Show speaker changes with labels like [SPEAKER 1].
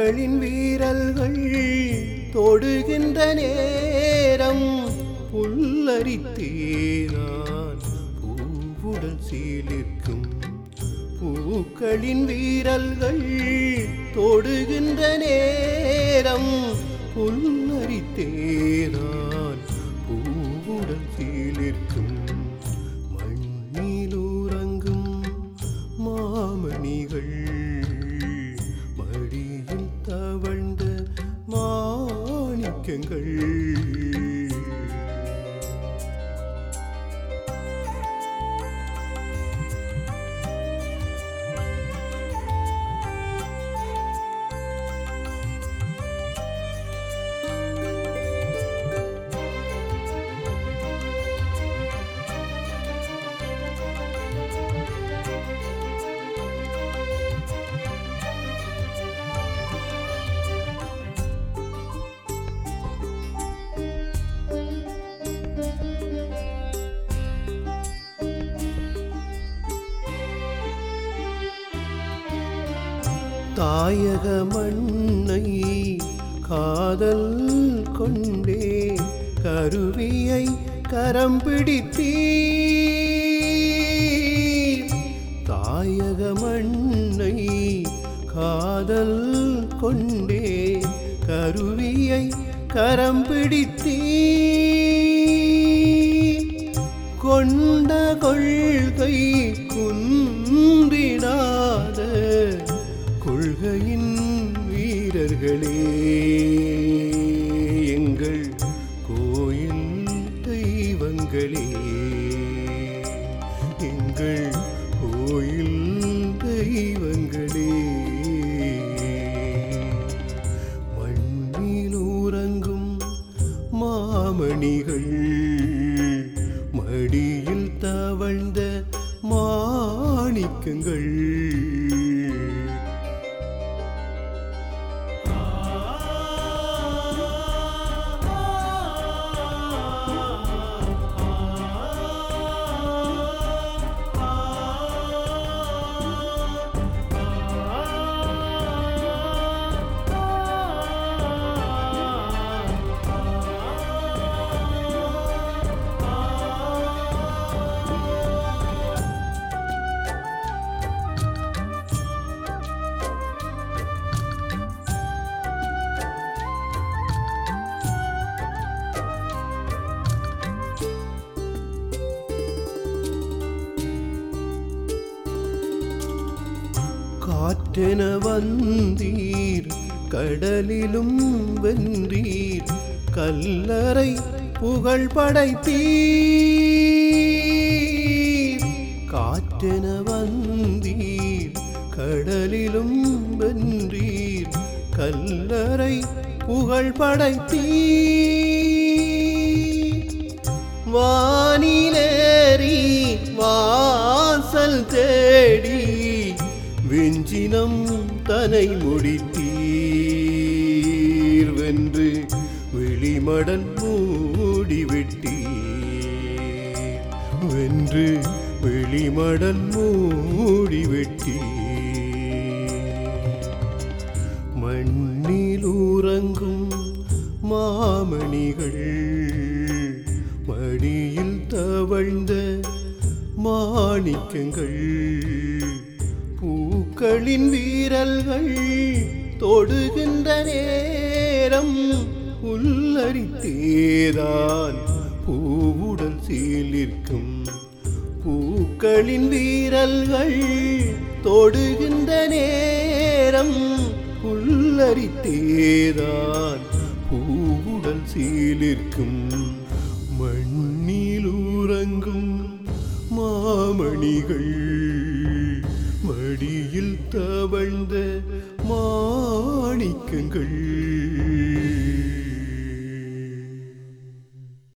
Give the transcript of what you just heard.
[SPEAKER 1] பூக்களின் வீரல்கள் தொடுகின்ற நேரம் புல்லரித்தேரான் பூவுடல் சீலிருக்கும் பூக்களின் வீரல்கள் தொடுகின்ற நேரம் புல்லரித்தேரான் பூவுடல் சீலிருக்கும் மண்ணிலூரங்கும் மாமணிகள் மடியில் தவழ்ந்த மாணிக்கங்கள் தாயக மண்ணை காதல் கொண்டே கருவியை கரம் பிடித்தீர் தாயக மண்ணை காதல் கொண்டே கருவியை கரம் பிடித்தீர் கொண்ட கொள்கை குன்றிடாத கொள்கையின் வீரர்களே எங்கள் கோயில் தெய்வங்களே எங்கள் கோயில் தெய்வங்களே மண்ணில் உறங்கும் மாமணிகள் மடியில் தவழ்ந்த மாணிக்கங்கள் காற்றென வந்தீர் கடலிலும் வென்றீர் கல்லறை புகழ் படைத்தீர் காற்றென வந்தீர் கடலிலும் வென்றீர் கல்லறை புகழ் படைத்தீர் வானிலேறி வாசல் தேடி வெஞ்சினம் தனை முடித்தீர் வென்று வெளிமடல் மூடிவிட்டீர் வென்று வெளிமடல் மூடிவிட்டீர் மண்ணில் உறங்கும் மாமணிகள் மடியில் தவழ்ந்த மாணிக்கங்கள் பூக்களின் வீரல்கள் தொடுகின்ற நேரம் உள்ளரித்தேதான் பூவுடல் சீலிருக்கும் பூக்களின் வீரல்கள் தொடுகின்ற நேரம் புல்லரித்தேதான் பூவுடல் சீலிருக்கும் மண்ணில் உறங்கும் மாமணிகள் மடியில் தவழ்ந்த மாணிக்கங்கள்